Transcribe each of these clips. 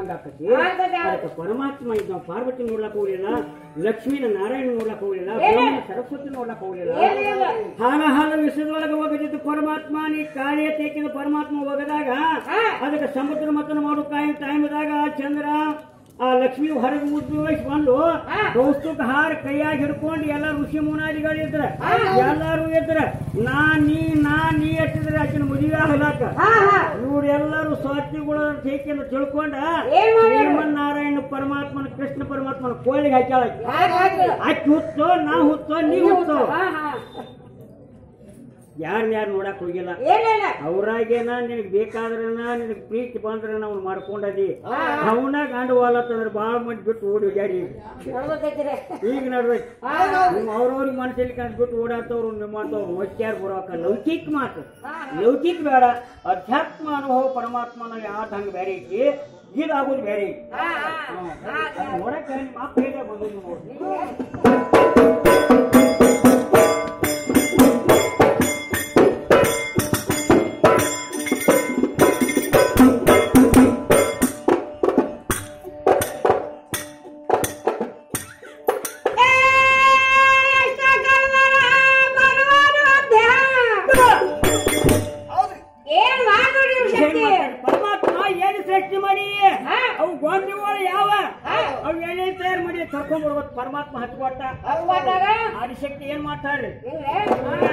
ನೋಡ್ದಂಗ ಆಕತಿ ಆಗ್ತದೆ. ಅದಕ್ಕೆ ಪರಮಾತ್ಮ ಇದ್ದ ಪಾರ್ವತಿ ನೋಡ್ಲಕ್ ಹೋಗ್ಲಿಲ್ಲ ಲಕ್ಷ್ಮೀನ ನಾರಾಯಣ ನೋಡ್ಲಕ್ ಹೋಗ್ಲಿಲ್ಲ ಏನೇ? ಬ್ರಹ್ಮನ ಸರಸ್ವತಿ ನೋಡ್ಲಕ್ ಹೋಗ್ಲಿಲ್ಲ ಏನಿಲ್ಲ. ಹಾಲ ಹಾಲ ವಿಷಯದೊಳಗೆ ಹೋಗದಿದ್ದು ಪರಮಾತ್ಮ ನೀ ಕಾರ್ಯ ತೇಕಿದ ಪರಮಾತ್ಮ ಹೋಗದಾಗ ಹಾ. ಅದಕ್ಕೆ ಸಮುದ್ರ ಮತನ ಮಾಡೋ ಕಾಯಿ ಟೈಮ್ದಾಗ ಚಂದ್ರ ಆ ಲಕ್ಷ್ಮಿ ಹೊರಗೆ ಉದ್ಯೋಗಿಸಿ ಬಂದು ಹಾ. ಕೌಸ್ತುಕ ಹಾರ ಕೈಯಾಗಿ ಹಿಡ್ಕೊಂಡು ಎಲ್ಲ ಋಷಿ ಮುನಾದಿಗಳು ಇದ್ರ ಹಾ. ಎಲ್ಲಾರು ಇದ್ರ ನಾ ನೀ ನಾ ನೀ ಎತ್ತಿದ್ರೆ ಆಕಿನ ಮದುವೆ ಹಲಾಕ ಹಾ ಹಾ ಇವರೆಲ್ಲರೂ ಸ್ವಾರ್ಥಿಗಳು ಟೇಕಿಂದ ತಿಳ್ಕೊಂಡ ಏನ್ ಮಾಡ್ಯಾರ? ಶ್ರೀಮನ್ನಾರಾಯಣ ಪರಮಾತ್ಮನ ಕೃಷ್ಣ ಪರಮಾತ್ಮನ ಕೋಳಿಗೆ ಹಾಕ್ಯಾಳ ಆಕಿ. ಯಾಕ್ ಹಾಕಿಲ್ಲ? ಆಕಿ ಹುತ್ತೋ ನಾ ಹುತ್ತೋ ನೀ ಹುತ್ತೋ ಹಾ ಹಾ ಯಾರನ್ನ ಯಾರು ನೋಡಕ್ ಹೋಗಿಲ್ಲ ಏನಿಲ್ಲ ಅವ್ರಾಗೇನ ನಿನಗ್ ಬೇಕಾದ್ರನ ನಿನಗ್ ಪ್ರೀತಿ ಬಂದ್ರನ ಅವ್ನು ಮಾಡ್ಕೊಂಡದಿ ಹಾ. ಅವನ ಗಂಡು ವಾಲತ್ತಂದ್ರೆ ಬಾಳ ಮಂದಿ ಬಿಟ್ಟು ಓಡಿ ಹೋಗ್ಯಾರಿ ನೋಡ್ಬೇಕೈತ್ರಿ ಈಗ ನಡ್ಬೇಕು ಹಾ ನೀವು ಅವ್ರವ್ರಿಗೆ ಮನಸ್ಸಲ್ಲಿ ಕಂಡು ಬಿಟ್ಟು ಓಡಾಡ್ತವ್ರು ನಿಮ್ಮಂತವ್ರು ಒಚ್ಚಾರ ಬರೋಕ ಲೌಕಿಕ ಮಾತು ಹಾ. ಲೌಕಿಕ ಬೇಡ ಅಧ್ಯಾತ್ಮ ಅನುಭವ ಪರಮಾತ್ಮನ ಯಾವ್ದು ಹಂಗೆ ಬೇರೆ ಐತಿ ಇದಾಗೋದು ಬೇರೆ ಐತಿ ಹಾ ಹಾ ಹಾ ಅದ್ ನೋಡಕ್ಕೆ ನಿಮ್ಮ ಅಪ್ಪ ಹೇಗೆ ಬಂದದ್ದು ನೋಡಿ ಏನ್ ಮಾಡ್ಬಿಡ್ರಿ ಏನ್ ಶಕ್ತಿ ಮಾಡ್ತಾರೆ? ಪರಮಾತ್ಮ ಏನು ಸೃಷ್ಟಿ ಮಾಡಿ ಹಾ. ಅವು ಗೊಂಡಿಗಳು ಯಾವ ಹಾ. ಅವು ಏನೇನ್ ತಯಾರು ಮಾಡಿ ಕರ್ಕೊಂಡ್ ಬರ್ಬೇಕು ಪರಮಾತ್ಮ ಹಚ್ಕೊಟ್ಟ ಹಚ್ಕೊಟ್ಟಾಗ? ಆದಿಶಕ್ತಿ ಏನ್ ಮಾಡ್ತಾರ್ರಿ ಹಿಂಗ್ರೆ?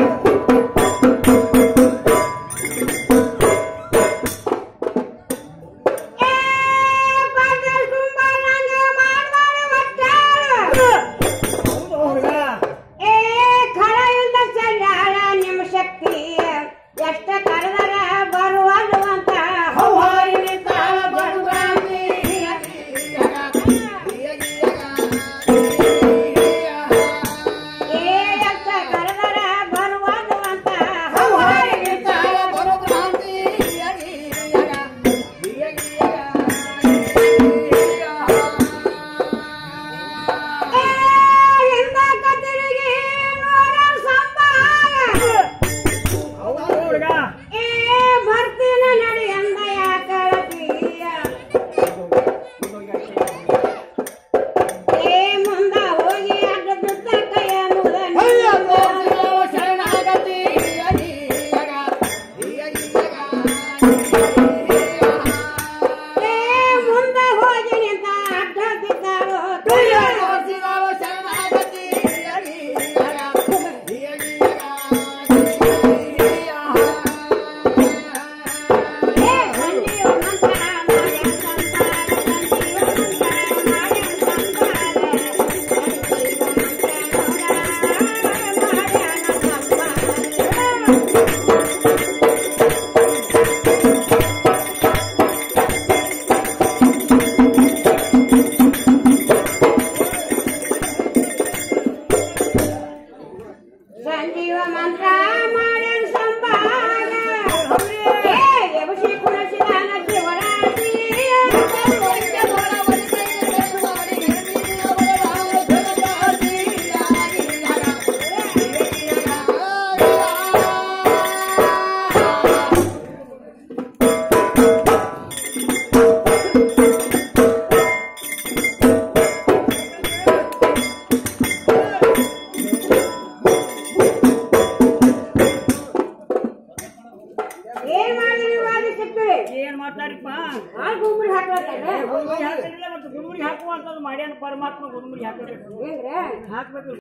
ಏ, ಬಂದ ಸುಂಬಾರಂಗ ಮಾಡ್ಬಾರ್ದು ಒಟ್ಟಾರೆ. ಹೌದು ಹುಡುಗ ಏ ಖರ ಇಲ್ದ ಚಂಡಾಳ ನಿಮ್ಮ ಶಕ್ತಿ ಎಷ್ಟ ಕರೆದರ ಬರುವದು ಅಂತ ಹೌಹಾರಿ ನಿಂತಾಳ ಬರುವಾಂಗಿ. ಏ ಎಷ್ಟ ಕರೆದರ ಬರುವದು ಅಂತ ಹೌಹಾರಿ ನಿಂತಾಳ ಏ ಹಿಂದಕ್ಕ ತಿರುಗಿ ನೋಡ ಸಂಬಾಳ. ಹೌದು ಹುಡುಗ ಏ ಬರ್ತೀನ ನಡಿ ಎಂದ ಯಾಕಳತೀಯ ಏ ಮುಂದ ಹೋಗಿ ಅಡ್ಡ ಬಿದ್ದ ಕೈಯ ಮುದ ಏ ಮುಂದ ಹೋಗಿ ನಿಂತ ಅಡ್ಡ ಬಿದ್ದಾಳು ಏ ಸಂಜೀವ ಮಂತ್ರ ಮಾಡ್ಯಾನ ಸಂಸಾರ ಸಂಜೀವ ಮಂತ್ರ ಮಾಡ್ಯಾನ ಸಂಸಾರ ಸಂಜೀವ ಮಂತ್ರ ಮಾಡ್ಯಾನ ಸಂಭಾಗ ಏ ಎಬಸಿ ಕುಣಸಿದಾನ ಶಿವರಾತ್ರಿ ಏನ್ ಮಾಡಿದ್ರಿ ವಾದಿ ಸಿಕ್ಕಿರಿ ಏನ್ ಮಾಡ್ತಾರಿಪ್ಪ ಹಾಳು ಗುಂಬಡಿ ಹಾಕ್ಲತ್ತಾನೆ ಗುರುಮುರಿ ಹಾಕಿಲ್ಲ ಮತ್ತು ಗುರುಮುರಿ ಹಾಕುವಂತದ್ದು ಮಾಡ್ಯಾನ ಪರಮಾತ್ಮ ಗುರುಮುರಿ ಹಾಕಬೇಕು ಹೆಂಗ್ರೆ ಹಾಕ್ಬೇಕು